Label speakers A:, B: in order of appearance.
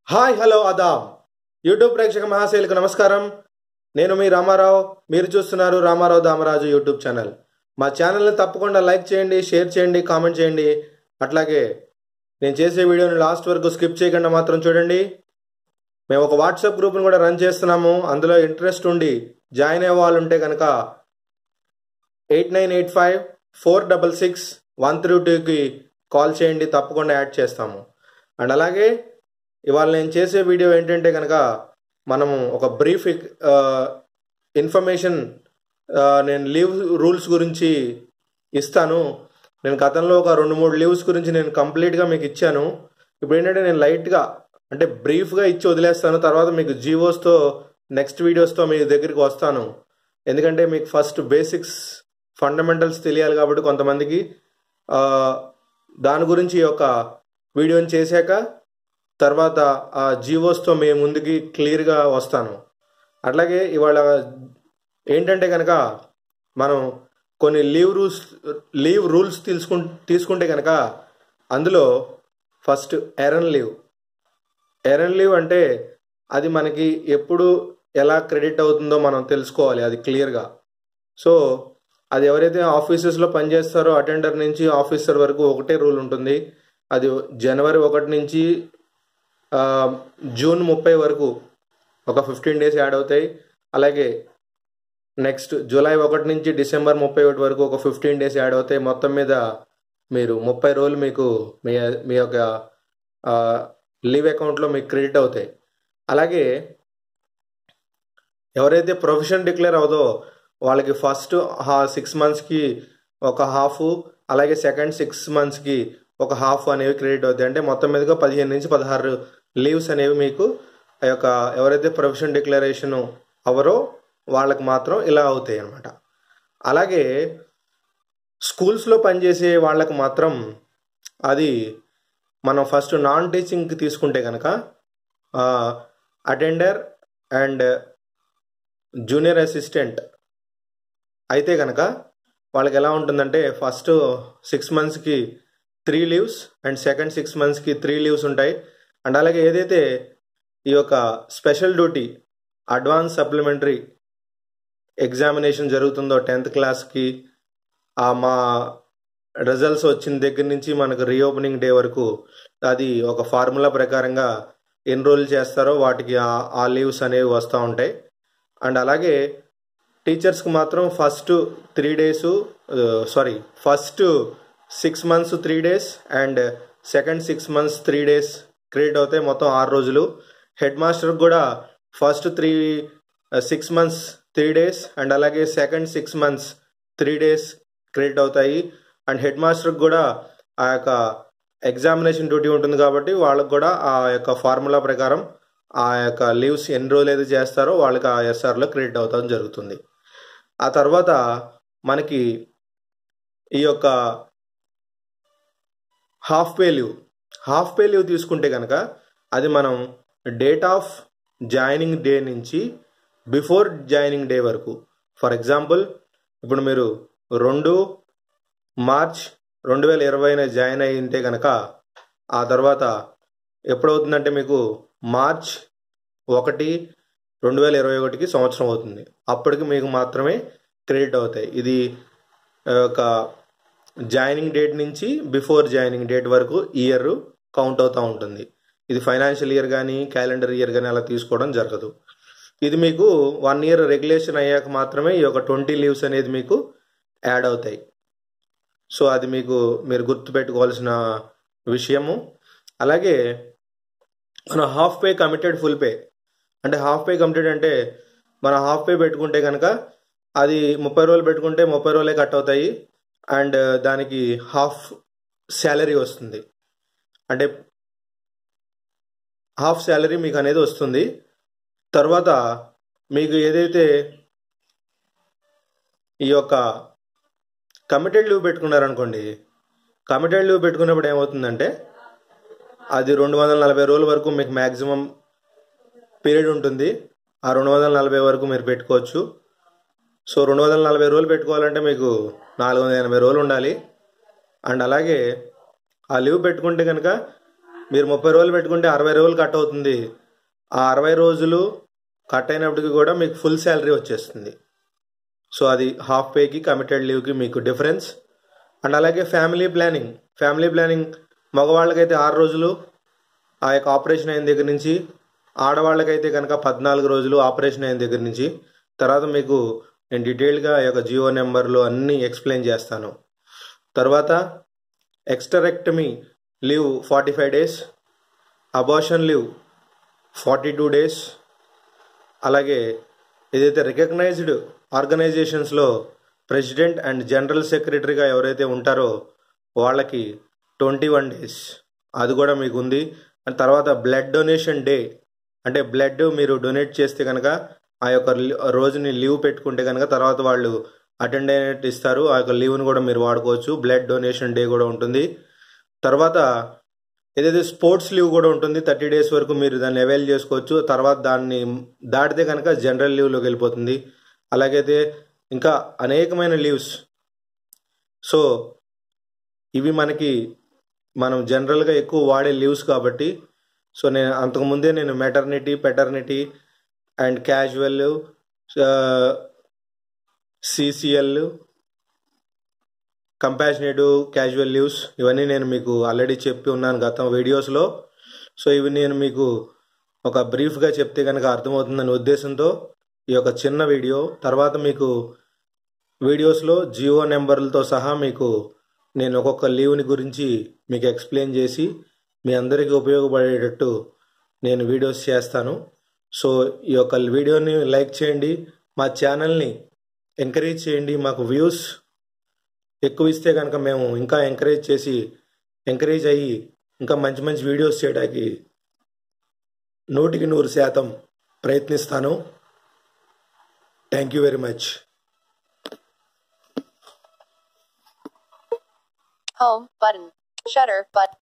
A: Hi hello అదాబ్ YouTube ప్రేక్షక మహాశైలకు నమస్కారం నేను మీ రామారావు మీరు చూస్తున్నారు రామారావు దామరాజు యూట్యూబ్ ఛానల్ మా ఛానల్ని తప్పకుండా లైక్ చేయండి షేర్ చేయండి కామెంట్ చేయండి అట్లాగే నేను చేసే వీడియోని లాస్ట్ వరకు స్కిప్ చేయకుండా మాత్రం చూడండి మేము ఒక వాట్సాప్ గ్రూప్ని కూడా రన్ చేస్తున్నాము అందులో ఇంట్రెస్ట్ ఉండి జాయిన్ అయ్యే వాళ్ళు ఉంటే కనుక eight nine eight five four double six one three టూకి కాల్ చేయండి తప్పకుండా యాడ్ చేస్తాము అండ్ అలాగే ఇవాళ నేను చేసే వీడియో ఏంటంటే కనుక మనము ఒక బ్రీఫ్ ఇన్ఫర్మేషన్ నేను లీవ్ రూల్స్ గురించి ఇస్తాను నేను గతంలో ఒక రెండు మూడు లీవ్స్ గురించి నేను కంప్లీట్గా మీకు ఇచ్చాను ఇప్పుడు ఏంటంటే నేను లైట్గా అంటే బ్రీఫ్గా ఇచ్చి వదిలేస్తాను తర్వాత మీకు జీవోస్తో నెక్స్ట్ వీడియోస్తో మీ దగ్గరికి వస్తాను ఎందుకంటే మీకు ఫస్ట్ బేసిక్స్ ఫండమెంటల్స్ తెలియాలి కాబట్టి కొంతమందికి ఆ, దాని గురించి ఈ యొక్క వీడియోని చేశాక తర్వాత ఆ జీవోస్తో మేము ముందుకి క్లియర్గా వస్తాను అట్లాగే ఇవాళ ఏంటంటే కనుక మనం కొన్ని లీవ్ రూల్స్ లీవ్ రూల్స్ తీసుకు తీసుకుంటే కనుక అందులో first earn leave earn leave అంటే అది మనకి ఎప్పుడు ఎలా క్రెడిట్ అవుతుందో మనం తెలుసుకోవాలి అది క్లియర్గా సో అది ఎవరైతే ఆఫీసెస్లో పనిచేస్తారో అటెండర్ నుంచి ఆఫీసర్ వరకు ఒకటే రూల్ ఉంటుంది అది జనవరి ఒకటి నుంచి ఆ, జూన్ ముప్పై వరకు ఒక ఫిఫ్టీన్ డేస్ యాడ్ అవుతాయి అలాగే నెక్స్ట్ జూలై ఒకటి నుంచి డిసెంబర్ ముప్పై ఒకటి వరకు ఒక ఫిఫ్టీన్ డేస్ యాడ్ అవుతాయి మొత్తం మీద మీరు ముప్పై రోజులు మీకు మీ మీ యొక్క లీవ్ అకౌంట్లో మీకు క్రెడిట్ అవుతాయి అలాగే ఎవరైతే ప్రొఫెషన్ డిక్లేర్ అవుదో వాళ్ళకి ఫస్ట్ హా సిక్స్ మంత్స్కి ఒక హాఫ్ అలాగే సెకండ్ సిక్స్ మంత్స్కి ఒక హాఫ్ అనేవి క్రెడిట్ అవుతాయి అంటే మొత్తం మీదుగా పదిహేను నుంచి పదహారు లీవ్స్ అనేవి మీకు ఆ యొక్క ఎవరైతే ప్రొఫెషన్ డిక్లరేషన్ అవరో వాళ్ళకి మాత్రం ఇలా అవుతాయి అన్నమాట అలాగే స్కూల్స్లో పనిచేసే వాళ్ళకి మాత్రం అది మనం ఫస్ట్ నాన్ టీచింగ్కి తీసుకుంటే కనుక అటెండర్ అండ్ జూనియర్ అసిస్టెంట్ అయితే కనుక వాళ్ళకి ఎలా ఉంటుందంటే ఫస్ట్ సిక్స్ మంత్స్కి three leaves and second six మంత్స్కి త్రీ లీవ్స్ ఉంటాయి అండ్ అలాగే ఏదైతే ఈ యొక్క special duty advance supplementary examination జరుగుతుందో టెన్త్ క్లాస్కి ఆ మా రిజల్ట్స్ వచ్చిన దగ్గర నుంచి మనకు రీఓపెనింగ్ డే వరకు అది ఒక ఫార్ములా ప్రకారంగా ఎన్రోల్ చేస్తారో వాటికి ఆ- ఆ లీవ్స్ అనేవి వస్తూ ఉంటాయి అండ్ అలాగే టీచర్స్కి మాత్రం first three days sorry first six months three days and second six months three days credit అవుతాయి మొత్తం ఆరు రోజులు హెడ్ మాస్టర్కి కూడా first three six months three days and అలాగే second six months three days credit అవుతాయి అండ్ హెడ్ మాస్టర్కి కూడా ఆ యొక్క ఎగ్జామినేషన్ డ్యూటీ ఉంటుంది కాబట్టి వాళ్ళకి కూడా ఆ యొక్క ఫార్ములా ప్రకారం ఆ యొక్క లీవ్స్ ఎన్ని రోజులు అయితే చేస్తారో వాళ్ళకి ఆ ఎస్ఆర్లో క్రెడిట్ అవుతాం జరుగుతుంది ఆ తర్వాత మనకి ఈ యొక్క half pay leave half pay leave తీసుకుంటే కనుక అది మనం డేట్ ఆఫ్ జాయినింగ్ డే నుంచి బిఫోర్ జాయినింగ్ డే వరకు ఫర్ ఎగ్జాంపుల్ ఇప్పుడు మీరు రెండు మార్చ్ రెండు వేల ఇరవైన జాయిన్ అయి ఉంటే కనుక ఆ తర్వాత ఎప్పుడవుతుందంటే మీకు మార్చ్ ఒకటి రెండు వేల ఇరవై ఒకటికి సంవత్సరం అవుతుంది అప్పటికి మీకు మాత్రమే క్రెడిట్ అవుతాయి ఇది ఆ, ఒక జాయినింగ్ డేట్ నుంచి బిఫోర్ జాయినింగ్ డేట్ వరకు ఇయర్ కౌంట్ అవుతూ ఉంటుంది ఇది ఫైనాన్షియల్ ఇయర్ కానీ క్యాలెండర్ ఇయర్ కానీ అలా తీసుకోవడం జరగదు ఇది మీకు వన్ ఇయర్ రెగ్యులేషన్ అయ్యాక మాత్రమే ఈ యొక్క ట్వంటీ లీవ్స్ అనేది మీకు యాడ్ అవుతాయి సో అది మీకు మీరు గుర్తుపెట్టుకోవాల్సిన విషయము అలాగే మన half pay committed full pay అంటే హాఫ్ పే కమిటెడ్ అంటే మన హాఫ్ పే పెట్టుకుంటే కనుక అది ముప్పై రోజులు పెట్టుకుంటే ముప్పై రోజులే కట్ అవుతాయి అండ్ దానికి హాఫ్ శాలరీ వస్తుంది అంటే హాఫ్ శాలరీ మీకు అనేది వస్తుంది తర్వాత మీకు ఏదైతే ఈ యొక్క కమిటెడ్ లీవ్ పెట్టుకున్నారనుకోండి కమిటెడ్ లీవ్ పెట్టుకున్నప్పుడు ఏమవుతుందంటే అది రెండు వందల నలభై రోజుల వరకు మీకు మ్యాక్సిమం పీరియడ్ ఉంటుంది ఆ రెండు వందల నలభై వరకు మీరు పెట్టుకోవచ్చు సో రెండు వందల నలభై రోజులు పెట్టుకోవాలంటే మీకు నాలుగు వందల ఎనభై రోజులు ఉండాలి అండ్ అలాగే ఆ లీవ్ పెట్టుకుంటే కనుక మీరు ముప్పై రోజులు పెట్టుకుంటే అరవై రోజులు కట్ అవుతుంది ఆ అరవై రోజులు కట్ అయినప్పటికీ కూడా మీకు ఫుల్ శాలరీ వచ్చేస్తుంది సో అది హాఫ్ పేకి కమిటెడ్ లీవ్కి మీకు డిఫరెన్స్ అండ్ అలాగే ఫ్యామిలీ ప్లానింగ్ ఫ్యామిలీ ప్లానింగ్ మగవాళ్ళకైతే ఆరు రోజులు ఆ యొక్క ఆపరేషన్ అయిన దగ్గర నుంచి ఆడవాళ్ళకైతే కనుక పద్నాలుగు రోజులు ఆపరేషన్ అయిన దగ్గర నుంచి తర్వాత మీకు నేను డీటెయిల్గా ఆ యొక్క జియో నెంబర్లు అన్నీ ఎక్స్ప్లెయిన్ చేస్తాను తర్వాత hysterectomy leave forty five days abortion leave forty two days అలాగే ఏదైతే రికగ్నైజ్డ్ ఆర్గనైజేషన్స్లో ప్రెసిడెంట్ అండ్ జనరల్ సెక్రటరీగా ఎవరైతే ఉంటారో వాళ్ళకి ట్వంటీ వన్ డేస్ అది కూడా మీకు ఉంది అండ్ తర్వాత బ్లడ్ డొనేషన్ డే అంటే బ్లడ్ మీరు డొనేట్ చేస్తే కనుక ఆ యొక్క రోజుని లీవ్ పెట్టుకుంటే కనుక తర్వాత వాళ్ళు అటెండ్ అయినట్టు ఇస్తారు ఆ యొక్క లీవ్ని కూడా మీరు వాడుకోవచ్చు బ్లడ్ డొనేషన్ డే కూడా ఉంటుంది తర్వాత ఏదైతే స్పోర్ట్స్ లీవ్ కూడా ఉంటుంది థర్టీ డేస్ వరకు మీరు దాన్ని అవైల్ చేసుకోవచ్చు తర్వాత దాన్ని దాటితే కనుక జనరల్ లీవ్లోకి వెళ్ళిపోతుంది అలాగైతే ఇంకా అనేకమైన లీవ్స్ సో ఇవి మనకి మనం జనరల్గా ఎక్కువ వాడే లీవ్స్ కాబట్టి సో నేను అంతకుముందే నేను maternity paternity and casual CCL compassionate casual leaves ఇవన్నీ నేను మీకు ఆల్రెడీ చెప్పి ఉన్నాను గత వీడియోస్లో సో ఇవి నేను మీకు ఒక బ్రీఫ్గా చెప్తే కనుక అర్థమవుతుందనే ఉద్దేశంతో ఈ యొక్క చిన్న వీడియో తర్వాత మీకు వీడియోస్లో జియో నెంబర్లతో సహా మీకు నేను ఒక్కొక్క లీవ్ని గురించి మీకు ఎక్స్ప్లెయిన్ చేసి మీ అందరికీ ఉపయోగపడేటట్టు నేను వీడియోస్ చేస్తాను సో ఈ యొక్క వీడియోని లైక్ చేయండి మా ఛానల్ని ఎంకరేజ్ చేయండి మాకు వ్యూస్ ఎక్కువ ఇస్తే కనుక మేము ఇంకా ఎంకరేజ్ చేసి ఎంకరేజ్ అయ్యి ఇంకా మంచి మంచి వీడియోస్ చేయడానికి నూటికి నూరు శాతం ప్రయత్నిస్తాను thank you very much
B: Home button. Shutter button.